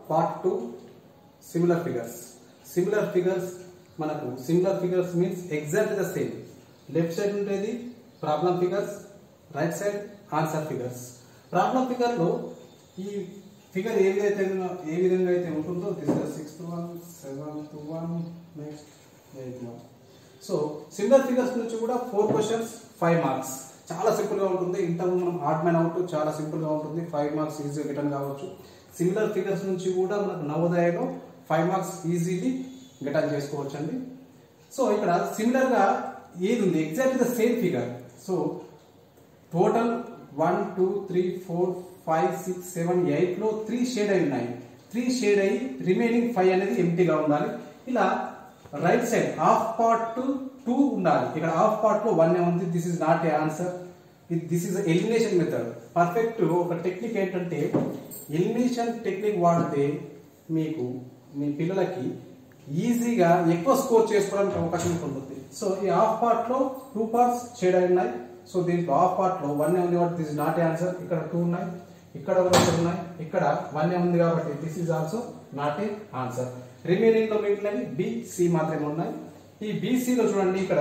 part two similar figures similar figures మనకు similar figures means exact the same left side ఉండేది problem figures right side answer figures problem figure లో ఈ figure ఏ విధంగా అయితే ఏ విధంగా అయితే ఉంటుందో this sixth one seventh one next eighth one so similar figures నుంచి కూడా ఫోర్ క్వశ్చన్స్ ఫైవ్ మార్క్స్ చాలా సింపుల్ గా ఉంటుంది ఇంతకు మనం ఆర్ట్ మ్యాన్ అవుట్ చాలా సింపుల్ గా ఉంటుంది ఫైవ్ మార్క్స్ ఈజీగా రిటర్న్ కావచ్చు సిమిలర్ ఫిగర్స్ నుంచి కూడా మనకు నవోదయలో ఫైవ్ మార్క్స్ ఈజీలీ గెటన్ చేసుకోవచ్చు అండి సో ఇక్కడ సిమిలర్ గా ఏది ఉంది exact the same figure so total one two three four five six seven eight లో త్రీ షేడ్ అయి ఉన్నాయి త్రీ షేడ్ అయి రిమైనింగ్ ఫైవ్ అనేది ఎంటీగా ఉండాలి ఇలా right side half part two ఉండాలి ఇక్కడ హాఫ్ పార్ట్ లో వన్ ఉంది this is not a answer this is elimination method perfect ఒక టెక్నిక్ ఏంటంటే ఎలిమినేషన్ టెక్నిక్ వాడితే మీకు మీ పిల్లలకి ఈజీగా ఎక్కువ స్కోర్ చేసుకోవడానికి అవకాశం ఉంటుంది సో ఈ హాఫ్ పార్ట్ లో టూ పార్ట్స్ షేడ్ అయి ఉన్నాయి సో దీంట్లో హాఫ్ పార్ట్ లో వన్ ఉంది కాబట్టి దిస్ నాట్ ఆన్సర్ ఇక్కడ టూ ఉన్నాయి ఇక్కడ ఒక రెండు ఉన్నాయి ఇక్కడ వన్ ఉంది కాబట్టి this is also not a answer remaining లో మిగిలినవి బి సి మాత్రమే ఉన్నాయి ఈ BC లో చూడండి ఇక్కడ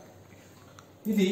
ఇది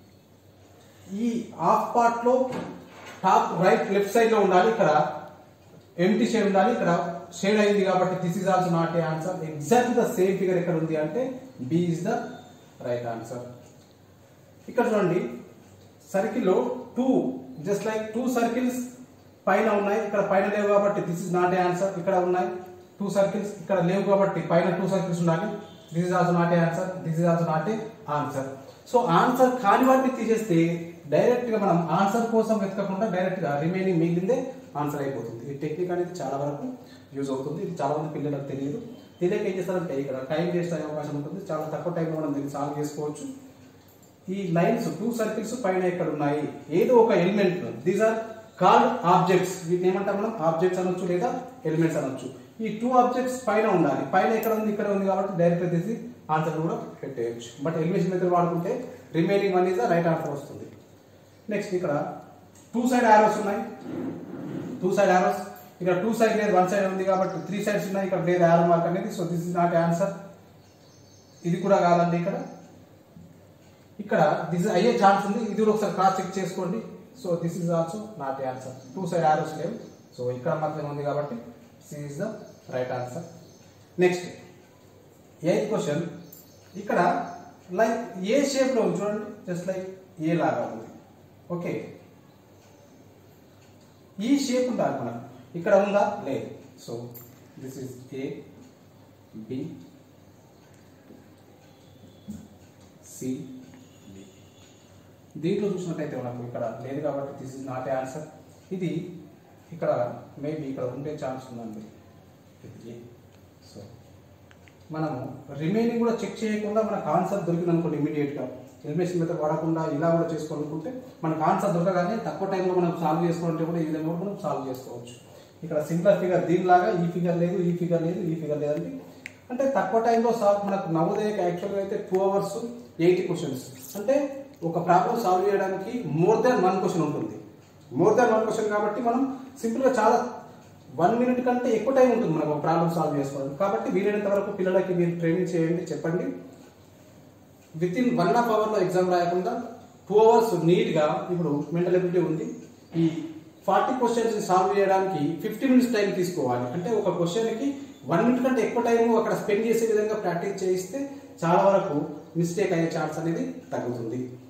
ఈ హాఫ్ పార్ట్ లో టాప్ రైట్ లెఫ్ట్ సైడ్ లో ఉండాలి ఇక్కడ ఎంటీ షేడ్ ఉండాలి ఇక్కడ షేడ్ అయింది కాబట్టి this is also not a answer exact the same figure ఎక్కడ ఉంది అంటే B is the right answer ఇక్కడ చూడండి సర్కిల్ లో two just like two circles పైన ఉన్నాయి ఇక్కడ పైన లేవు కాబట్టి this is not a answer ఇక్కడ ఉన్నాయి టూ సర్కిల్స్ ఇక్కడ లేవు కాబట్టి పైన టూ సర్కిల్స్ ఉండాలి this is also not a answer this is also not a answer so answer కాని వాటిని తీసేస్తే డైరెక్ట్ గా మనం ఆన్సర్ కోసం వెతకకుండా డైరెక్ట్ గా రిమైనింగ్ మిగిలిందే ఆన్సర్ అయిపోతుంది ఈ టెక్నిక్ అనేది చాలా వరకు యూజ్ అవుతుంది ఇది చాలా మంది పిల్లలకు తెలియదు తెలియక ఏం చేస్తారంటే ఇక్కడ టైం వేస్ట్ అయ్యే అవకాశం ఉంటుంది చాలా తక్కువ టైంలో మనం దీన్ని సాల్వ్ చేసుకోవచ్చు ఈ లైన్స్ టూ సర్కిల్స్ పైన ఇక్కడ ఉన్నాయి ఏదో ఒక element these are called objects వీటిని ఏమంటాం మనం ఆబ్జెక్ట్స్ అనొచ్చు లేదా ఎలిమెంట్స్ అనొచ్చు ఈ టూ ఆబ్జెక్ట్స్ పైన ఉండాలి పైన ఎక్కడ ఉంది ఇక్కడ ఉంది కాబట్టి డైరెక్ట్ తీసి ఆన్సర్ కూడా పెట్టేయచ్చు బట్ ఎలిమినేషన్ మెథడ్ వాడుకుంటే remaining one is the right answer వస్తుంది నెక్స్ట్ ఇక్కడ టూ సైడ్ ఆరోస్ ఉన్నాయి టూ సైడ్ ఆరోస్ ఇక్కడ టూ సైడ్ లేదు వన్ సైడ్ ఉంది కాబట్టి త్రీ సైడ్స్ ఉన్నాయి ఇక్కడ లేదు ఆరో మార్క్ అనేది so this is not answer ఇది కూడా కాదండి ఇక్కడ ఇక్కడ దిస్ అయ్యే ఛాన్స్ ఉంది ఇది కూడా ఒకసారి క్రాస్ చెక్ చేసుకోండి so this is also not answer two side arrows లేవు సో ఇక్కడ మాత్రమే ఉంది కాబట్టి C is the right answer next eighth question ఇక్కడ లైక్ ఏ షేప్ లో ఉంది చూడండి జస్ట్ లైక్ ఏ లాగా ఉంది ఓకే ఈ షేప్ ఉండాలి మనకు ఇక్కడ ఉందా లేదు so this is A B C D దీంట్లో చూసినట్టయితే మనకు ఇక్కడ లేదు కాబట్టి this is not a answer ఇది ఇక్కడ మేబీ ఇక్కడ ఉండే ఛాన్స్ ఉందండి ఇది సో మనము రిమైనింగ్ కూడా చెక్ చేయకుండా మనకు ఆన్సర్ దొరికింది అనుకోండి ఇమీడియట్గా ఎలిమినేషన్ మెథడ్ వాడకుండా ఇలా కూడా చేసుకోవాలనుకుంటే మనకు ఆన్సర్ దొరకగానే తక్కువ టైంలో మనం సాల్వ్ చేసుకోవాలంటే కూడా ఈ విధంగా కూడా మనం సాల్వ్ చేసుకోవచ్చు ఇక్కడ సింపుల్ ఫిగర్ దీనిలాగా ఈ ఫిగర్ లేదు ఈ ఫిగర్ లేదు ఈ ఫిగర్ లేదండి అంటే తక్కువ టైంలో సాల్వ్ మనకు నవోదయకి యాక్చువల్గా అయితే టూ అవర్స్ ఎయిటీ క్వశ్చన్స్ అంటే ఒక ప్రాబ్లం సాల్వ్ చేయడానికి మోర్ దాన్ వన్ క్వశ్చన్ ఉంటుంది మోర్ దాన్ వన్ క్వశ్చన్ కాబట్టి మనం సింపుల్గా చాలా వన్ మినిట్ కంటే ఎక్కువ టైం ఉంటుంది మనకు ఒక ప్రాబ్లం సాల్వ్ చేసుకోవడం కాబట్టి వీలైనంత వరకు పిల్లలకి మీరు ట్రైనింగ్ చేయండి చెప్పండి విత్ ఇన్ వన్ హాఫ్ అవర్లో ఎగ్జామ్ రాయకుండా టూ అవర్స్ నీట్గా ఇప్పుడు మెంటల్ ఎబిలిటీ ఉంది ఈ ఫార్టీ క్వశ్చన్స్ సాల్వ్ చేయడానికి ఫిఫ్టీ మినిట్స్ టైం తీసుకోవాలి అంటే ఒక క్వశ్చన్కి వన్ మినిట్ కంటే ఎక్కువ టైం అక్కడ స్పెండ్ చేసే విధంగా ప్రాక్టీస్ చేయిస్తే చాలా వరకు మిస్టేక్ అయ్యే ఛాన్స్ అనేది తగ్గుతుంది